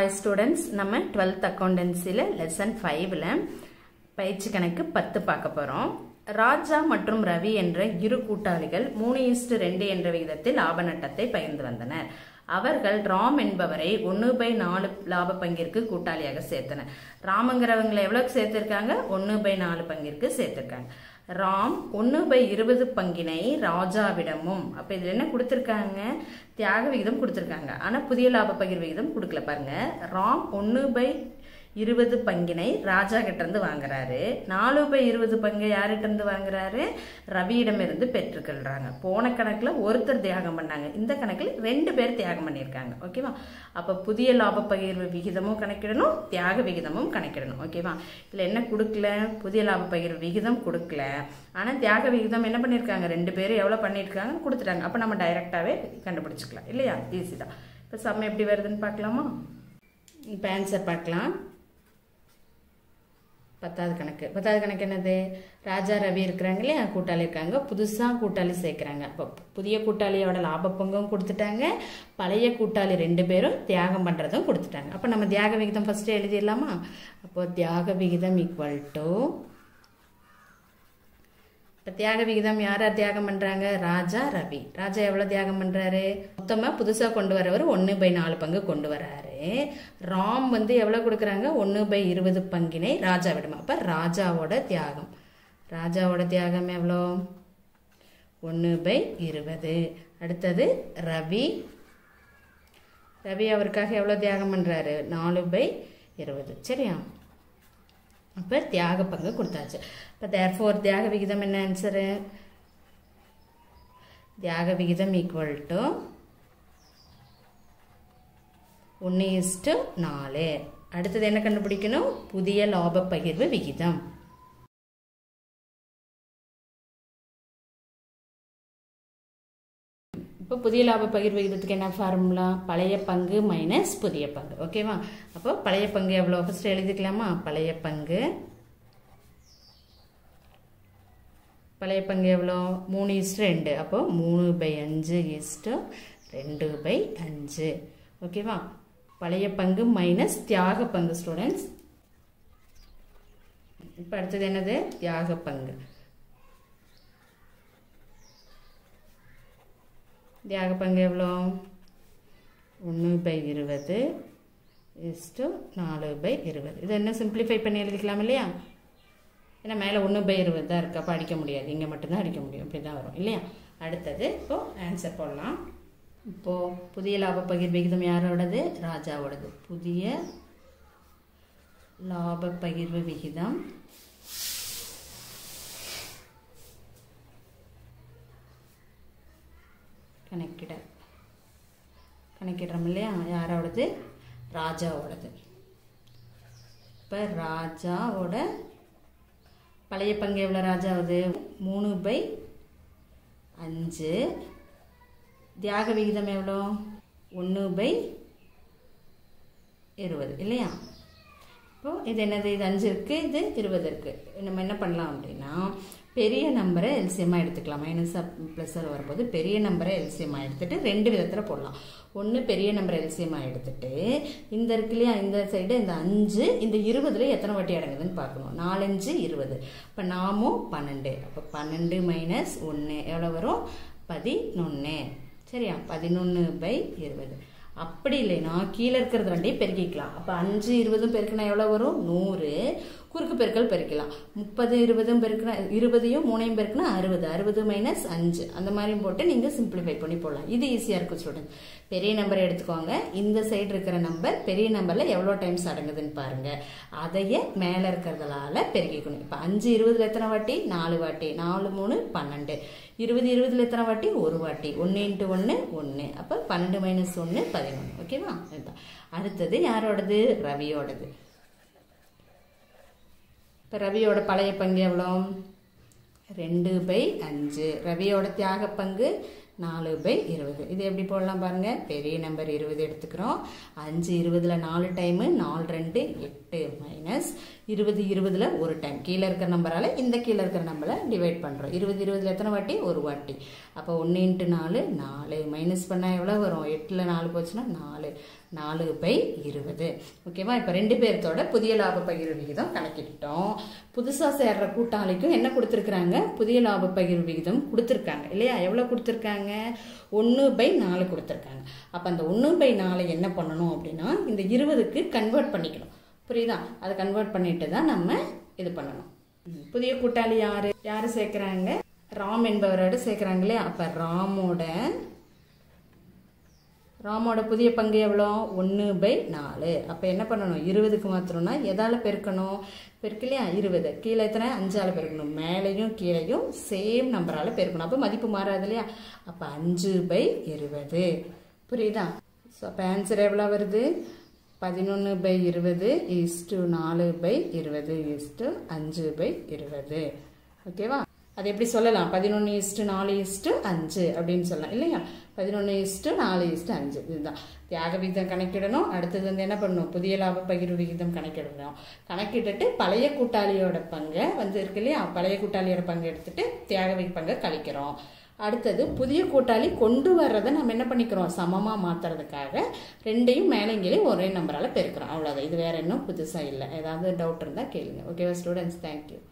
hi students நம்ம twelfth அக்கௌண்டன்சியில் lesson ஃபைவ்ல பயிற்சி கணக்கு பத்து பார்க்க போகிறோம் ராஜா மற்றும் ரவி என்ற இரு கூட்டாளிகள் மூணு இஸ்டு ரெண்டு என்ற விகிதத்தில் லாப நட்டத்தை பகிர்ந்து வந்தனர் அவர்கள் ராம் என்பவரை ஒன்று பை நாலு லாப பங்கிற்கு கூட்டாளியாக சேர்த்தனர் ராமங்கிறவங்களை எவ்வளோக்கு சேர்த்திருக்காங்க ஒன்று பை நாலு பங்கிற்கு சேர்த்திருக்காங்க ராம் ஒன்று பை இருபது பங்கினை ராஜாவிடமும் அப்போ இதில் என்ன கொடுத்துருக்காங்க தியாக விகிதம் கொடுத்துருக்காங்க ஆனால் புதிய லாப பகிர் விகிதம் கொடுக்கல பாருங்க ராம் ஒன்று பை இருபது பங்கினை ராஜா கிட்ட இருந்து வாங்குறாரு நாலு பை இருபது பங்கை யார்கிட்ட இருந்து வாங்குறாரு ரவியிடமிருந்து பெற்றுக்கொள்றாங்க போன கணக்கில் ஒருத்தர் தியாகம் பண்ணாங்க இந்த கணக்கில் ரெண்டு பேர் தியாகம் பண்ணியிருக்காங்க ஓகேவா அப்போ புதிய லாப பகிர்வு விகிதமும் கணக்கிடணும் தியாக விகிதமும் கணக்கிடணும் ஓகேவா இதில் என்ன கொடுக்கல புதிய லாப பகிர்வு விகிதம் கொடுக்கல ஆனால் தியாக விகிதம் என்ன பண்ணியிருக்காங்க ரெண்டு பேரும் எவ்வளோ பண்ணியிருக்காங்க கொடுத்துட்டாங்க அப்போ நம்ம டைரெக்டாகவே கண்டுபிடிச்சிக்கலாம் இல்லையா ஈஸி தான் இப்போ சம் எப்படி வருதுன்னு பார்க்கலாமா இப்போ ஆன்சர் பார்க்கலாம் பத்தாவது கணக்கு பத்தாவது கணக்கு என்னது ராஜா ரவி இருக்கிறாங்க இல்லையா கூட்டாளி இருக்காங்க புதுசாக கூட்டாளி சேர்க்குறாங்க இப்போ புதிய கூட்டாளியோட லாப பங்கும் கொடுத்துட்டாங்க பழைய கூட்டாளி ரெண்டு பேரும் தியாகம் பண்ணுறதும் கொடுத்துட்டாங்க அப்போ நம்ம தியாக விகிதம் ஃபஸ்ட்டு எழுதிடலாமா அப்போ தியாக விகிதம் ஈக்குவல் டு இப்போ தியாக விகிதம் யார் யார் தியாகம் பண்ணுறாங்க ராஜா ரவி ராஜா எவ்வளோ தியாகம் பண்ணுறாரு மொத்தமாக புதுசாக கொண்டு வரவர் ஒன்று பை நாலு பங்கு கொண்டு வராரு ராம் வந்து எவ்வளோ கொடுக்குறாங்க ஒன்று பை இருபது பங்கினை ராஜா விடுமா அப்போ ராஜாவோட தியாகம் ராஜாவோட தியாகம் எவ்வளோ ஒன்று பை இருபது அடுத்தது ரவி ரவி அவருக்காக எவ்வளோ தியாகம் பண்ணுறாரு நாலு பை இருபது சரியா அப்போ தியாக பங்கு கொடுத்தாச்சு இப்போ தேர் ஃபோர் தியாக விகிதம் என்ன ஆன்சரு தியாக விகிதம் ஈக்குவல் டு ஒன்று இஸ்டு நாலு அடுத்தது என்ன கண்டுபிடிக்கணும் புதிய லாப பகிர்வு விகிதம் இப்போ புதிய லாப பகிர்வு விகிதத்துக்கு என்ன ஃபார்முலா பழைய பங்கு மைனஸ் புதிய பங்கு ஓகேவா அப்போ பழைய பங்கு எவ்வளோ ஃபஸ்ட்டு எழுதிக்கலாமா பழைய பங்கு பழைய பங்கு எவ்வளோ மூணு இஸ்ட்டு ரெண்டு அப்போ மூணு பை அஞ்சு இஸ்ட்டு ரெண்டு பை அஞ்சு ஓகேவா பழைய பங்கு மைனஸ் தியாக பங்கு ஸ்டூடெண்ட்ஸ் இப்போ அடுத்தது என்னது தியாக பங்கு தியாக பங்கு எவ்வளோ ஒன்று பை இருபது இஸ்டு நாலு பை இருபது இது என்ன சிம்பிளிஃபை பண்ணி எழுதிக்கலாம் இல்லையா ஏன்னா மேலே ஒன்று பை இருபது தான் இருக்குது அப்போ அடிக்க முடியாது இங்கே மட்டும்தான் அடிக்க முடியும் இப்படி தான் வரும் இல்லையா அடுத்தது இப்போது ஆன்சர் போடலாம் இப்போது புதிய லாப பகிர் விகிதம் யாரோடது ராஜாவோடது புதிய லாப பகிர்வு விகிதம் கணக்கிட கணக்கிடுறோம் இல்லையா யாரோடது ராஜாவோடது இப்போ ராஜாவோட பழைய பங்கு எவ்வளோ ராஜாவது மூணு பை அஞ்சு தியாக விகிதம் எவ்வளோ ஒன்று பை இருபது இல்லையா இப்போது இது என்னது இது அஞ்சு இருக்குது இது இருபது இருக்குது நம்ம என்ன பண்ணலாம் அப்படின்னா பெரிய நம்பரை எல்சியமாக எடுத்துக்கலாம் மைனஸ் ப்ளஸ்ஸில் வரும்போது பெரிய நம்பரை எல்சியமாக எடுத்துகிட்டு ரெண்டு விதத்தில் போடலாம் ஒன்று பெரிய நம்பர் எல்சியமாக எடுத்துகிட்டு இந்த இருக்கு இல்லையா இந்த சைடு இந்த அஞ்சு இந்த இருபதுல எத்தனை வாட்டி அடங்குதுன்னு பார்க்கணும் நாலஞ்சு இருபது இப்போ நாமும் பன்னெண்டு அப்போ பன்னெண்டு மைனஸ் ஒன்று எவ்வளோ வரும் பதினொன்று சரியா பதினொன்று பை இருபது அப்படி இல்லைன்னா கீழே இருக்கிறது ரெண்டையும் பெருக்கிக்கலாம் அப்போ அஞ்சு இருபதும் பெருக்கினா எவ்வளோ வரும் நூறு குறுக்கு பெருக்கல் பெருக்கலாம் முப்பது இருபதும் பெருக்கினா இருபதையும் மூணையும் பெருக்கினா அறுபது அறுபது மைனஸ் அஞ்சு அந்த மாதிரியும் போட்டு நீங்கள் சிம்பிளிஃபை பண்ணி போடலாம் இது ஈஸியாக இருக்கும் ஸ்டூடெண்ட் பெரிய நம்பர் எடுத்துக்கோங்க இந்த சைடு இருக்கிற நம்பர் பெரிய நம்பரில் எவ்வளோ டைம்ஸ் அடங்குதுன்னு பாருங்கள் அதையே மேலே இருக்கிறதுனால பெருக்கிக்கணும் இப்போ அஞ்சு இருபதுல எத்தனை வாட்டி நாலு வாட்டி நாலு மூணு பன்னெண்டு இருபது இருபதுல எத்தனை வாட்டி ஒரு வாட்டி ஒன்று இன்ட்டு ஒன்று ஒன்று அப்போ பன்னெண்டு மைனஸ் ஒன்று பதினொன்று ஓகேவா இதுதான் அடுத்தது யாரோடது ரவியோடது இப்போ ரவியோட பழைய பங்கு எவ்வளோ ரெண்டு பை அஞ்சு ரவியோட தியாக பங்கு நாலு பை இருபது இது எப்படி போடலாம் பாருங்கள் பெரிய நம்பர் இருபது எடுத்துக்கிறோம் அஞ்சு இருபதில் நாலு டைமு நாலு ரெண்டு எட்டு எட்டு மைனஸ் இருபது இருபதுல ஒரு டைம் கீழே இருக்கிற நம்பரால இந்த கீழே இருக்கிற நம்பரை டிவைட் பண்ணுறோம் இருபது இருபதுல எத்தனை வாட்டி ஒரு வாட்டி அப்போ ஒன்று இன்ட்டு நாலு நாலு மைனஸ் பண்ணால் எவ்வளோ வரும் எட்டில் நாலு போச்சுன்னா நாலு நாலு பை இருபது ஓகேவா இப்போ ரெண்டு பேர்த்தோட புதிய லாப பகிர்வு விகிதம் கணக்கிட்டோம் புதுசாக சேர்ற கூட்டாளிக்கும் என்ன கொடுத்துருக்குறாங்க புதிய லாப பகிர்வு விகிதம் கொடுத்துருக்காங்க இல்லையா எவ்வளோ கொடுத்துருக்காங்க ஒன்று பை நாலு கொடுத்துருக்காங்க அப்போ அந்த ஒன்று பை நாலு என்ன பண்ணணும் அப்படின்னா இந்த இருபதுக்கு கன்வெர்ட் பண்ணிக்கணும் புரியுதா அதை கன்வெர்ட் பண்ணிட்டு தான் நம்ம இது பண்ணணும் ம், புதிய கூட்டாளி யாரு யாரு சேர்க்குறாங்க ராம் என்பவரோட சேர்க்குறாங்க இல்லையா அப்போ ராமோட ராமோட புதிய பங்கு எவ்வளோ ஒன்று பை நாலு அப்போ என்ன பண்ணணும் இருபதுக்கு மாத்திரம்னா எதால் பெருக்கணும் பெருக்கலையா இருபது கீழே எத்தனை அஞ்சால் பெருக்கணும் மேலேயும் கீழேயும் சேம் நம்பரால் பெருக்கணும் அப்போ மதிப்பு மாறாது இல்லையா அப்போ அஞ்சு பை இருபது புரியுதா ஸோ அப்போ ஆன்சர் எவ்வளோ வருது பதினொன்று பை இருபது இஸ்டு நாலு பை இருபது இஸ்டு அஞ்சு பை இருபது ஓகேவா அது எப்படி சொல்லலாம் பதினொன்று இஸ்டு நாலு இஸ்டு அஞ்சு அப்படின்னு சொல்லலாம் இல்லையா பதினொன்று இஸ்டு நாலு இஸ்டு அஞ்சு இதுதான் தியாக விகிதம் கணக்கிடணும் அடுத்தது வந்து என்ன பண்ணணும் புதிய லாப பகிர்வு விகிதம் கணக்கிடணும் கணக்கிட்டுட்டு பழைய கூட்டாளியோட பங்கை வந்து இருக்கு இல்லையா பழைய கூட்டாளியோட பங்கு எடுத்துட்டு தியாக விகித பங்கை கழிக்கிறோம் அடுத்தது புதிய கூட்டாளி கொண்டு வர்றதை நம்ம என்ன பண்ணிக்கிறோம் சமமாக மாற்றுறதுக்காக ரெண்டையும் மேலேங்களையும் ஒரே நம்பரால் பெருக்கிறோம் அவ்வளோதான் இது வேற இன்னும் புதுசாக இல்லை ஏதாவது டவுட் இருந்தால் கேளுங்க ஓகேவா ஸ்டூடெண்ட்ஸ் தேங்க்யூ